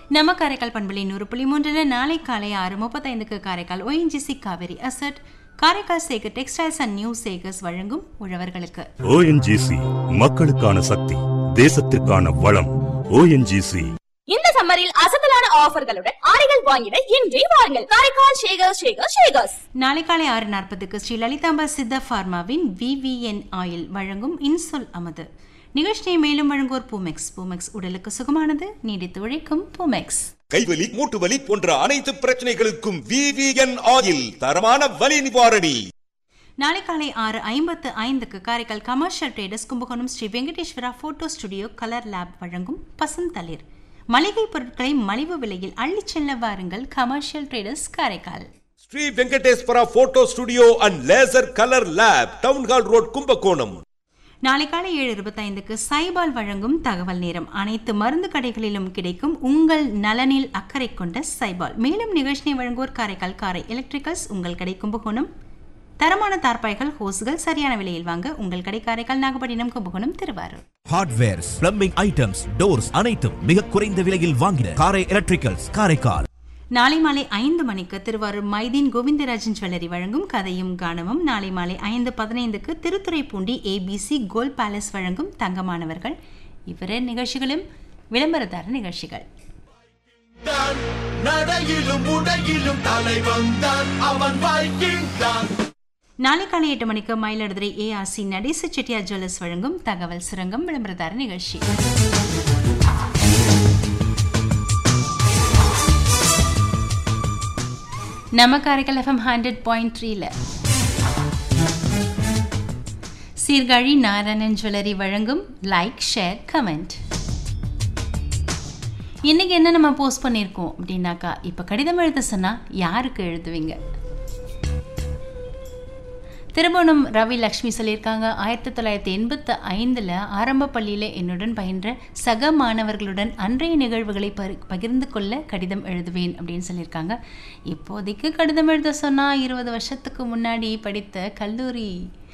நம்ம காரைக்கால் பண்புலி நூறு புள்ளி மூன்றில் நாளை காலை ஆறு முப்பத்தைந்துக்கு Karaikal ONGC Kaveri asset Karaikal Sekar textiles and new Sekars வழங்கும் உழவர்களுக்கு ஓஎன்ஜிசி மக்களுக்கான சக்தி தேசத்திற்கான வளம் ஓஎன்ஜிசி இந்த சம்மரில் அசத்தலான ஆஃபர்களுடன் ஆடைகள் வாங்கிட இன்றே வாருங்கள் காரைக்கால் ஷேகர் ஷேகர் ஷேகர்ஸ் நாளை காலை ஆறு நாற்பதுக்கு ஸ்ரீ லலிதாம்பா சித்த ஃபார்மாவின் விவிஎன் ஆயில் வழங்கும் இன்சொல் அமது நிகழ்ச்சியை மேலும் வழங்குவோர் பூமெக்ஸ் பூமெக்ஸ் உடலுக்கு சுகமானது நீடித்து உழைக்கும் பூமெக்ஸ் கைவலி மூட்டு வலி போன்ற அனைத்து பிரச்சனைகளுக்கும் விவிஎன் ஆயில் தரமான வலி நிவாரணி நாளை காலை ஆறு ஐம்பத்து ஐந்துக்கு Karaikal commercial traders Kumbakonam Sri Venkateswara photo studio colour lab வழங்கும் பசுந்தளிர் மளிகை பொருட்களை மலிவு விலையில் அள்ளிச் செல்ல வாருங்கள் commercial traders Karaikal Sri Venkateswara photo studio and laser colour lab town hall road Kumbakonam நாளை காலை ஏழு இருபத்தைந்துக்கு சைபால் வழங்கும் தகவல் நேரம் அனைத்து மருந்து கடைகளிலும் கிடைக்கும் உங்கள் நலனில் அக்கறை கொண்ட சைபால் மேலும் நிகழ்ச்சியை வழங்குவோர் காரைக்கால் காரை எலக்ட்ரிக்கல்ஸ் உங்கள் கடை கும்பகோணம் தரமான தார்பாய்கள் ஹோஸ்கள் சரியான விலையில் வாங்க உங்கள் கடை Karaikal Nagapattinam Kumbakonam Thiruvarur hardwares plumbing items doors அனைத்தும் மிக குறைந்த விலையில் வாங்கின காரை எலக்ட்ரிக்கல்ஸ் காரைக்கால் நாளை மாலை ஐந்து மணிக்கு திருவாரூர் மைதீன் கோவிந்தராஜன் ஜுவல்லரி வழங்கும் கதையும் கானமும் நாளை மாலை ஐந்து பதினைந்துக்கு திருத்துறைப்பூண்டி ஏபிசி கோல் பேலஸ் வழங்கும் தங்கமானவர்கள் இவ்விரு நிகழ்ச்சிகளும் விளம்பரதார நிகழ்ச்சிகள் தான் நடையிலும் உடையிலும் தலைவன் தான் அவன் வைக்கிங் தான் நாளை காலை எட்டு மணிக்கு மயிலாடுதுறை ஏஆர்சி நடேச செட்டியார் ஜுவல்லர்ஸ் வழங்கும் தகவல் சுரங்கம் விளம்பரதார நிகழ்ச்சி நம்ம காரைக்கால் எஃப்எம் ஹண்ட்ரட் பாயிண்ட் த்ரீல சீர்காழி நாராயணன் ஜுவல்லரி வழங்கும் லைக் ஷேர் கமெண்ட் இன்னைக்கு என்ன நம்ம போஸ்ட் பண்ணியிருக்கோம் அப்படின்னாக்கா இப்போ கடிதம் எழுத சொன்னால் யாருக்கு எழுதுவீங்க திருமணம் ரவி லக்ஷ்மி சொல்லியிருக்காங்க ஆயிரத்தி தொள்ளாயிரத்தி எண்பத்தி ஐந்தில் ஆரம்ப பள்ளியில் என்னுடன் பயின்ற சக மாணவர்களுடன் அன்றைய நிகழ்வுகளை பரி- பகிர்ந்து கொள்ள கடிதம் எழுதுவேன் அப்படின்னு சொல்லியிருக்காங்க இப்போதைக்கு கடிதம் எழுத சொன்னால் இருபது வருஷத்துக்கு முன்னாடி படித்த கல்லூரி